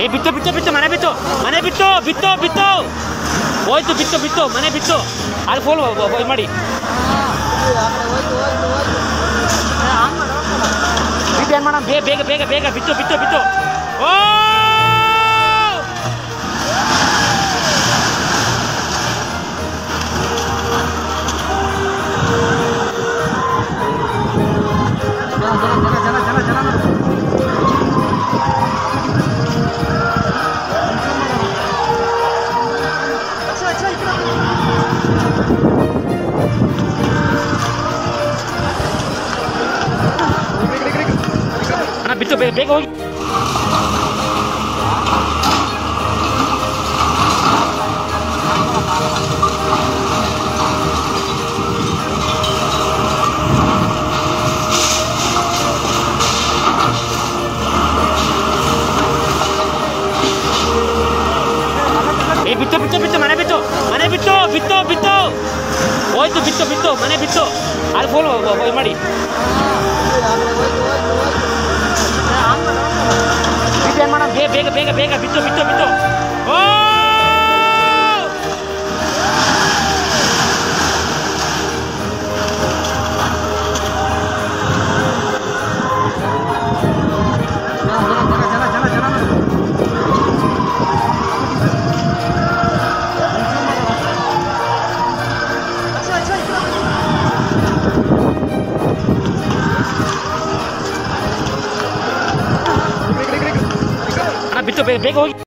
ಏ ಬಿತ್ತು ಬಿತ್ತು ಬಿತ್ತು ಮನೆ ಬಿತ್ತು ಮನೆ ಬಿತ್ತು ಬಿತ್ತು ಬಿತ್ತು ಹೋಯ್ತು ಬಿತ್ತು ಬಿತ್ತು ಮನೆ ಬಿತ್ತು ಅದು ಫೋನ್ ಇದು ಮಾಡಿ ಬಿದ್ದು ಏನು ಮಾಡೋಣ ಬೇಗ ಬೇಗ ಬೇಗ ಬೇಗ ಬಿತ್ತು ಬಿತ್ತು ಬಿತ್ತು ಓ ಅಣ್ಣ ಬಿತ್ತು ಬೇಗ ಬೇಗ ಹೋಗಿ ಏ ಬಿತ್ತು ಬಿತ್ತು ಬಿತ್ತು ಮನೆ ಬಿತ್ತು ಮನೆ ಬಿತ್ತು ಬಿತ್ತು ಬಿತ್ತು ಹೋಯ್ತು ಬಿತ್ತು ಬಿತ್ತು ಮನೆ ಬಿತ್ತು ಅದು ಫೋನ್ ಇದು ಮಾಡಿ ಬಿದ್ದು ಏನು ಮಾಡೋಣ ಬೇಗ ಬೇಗ ಬೇಗ ಬೇಗ ಬಿತ್ತು ಬಿತ್ತು ಬಿತ್ತು ಓ ಅಣ್ಣ ಬಿತ್ತು ಬೇಗ ಬೇಗ ಹೋಗಿ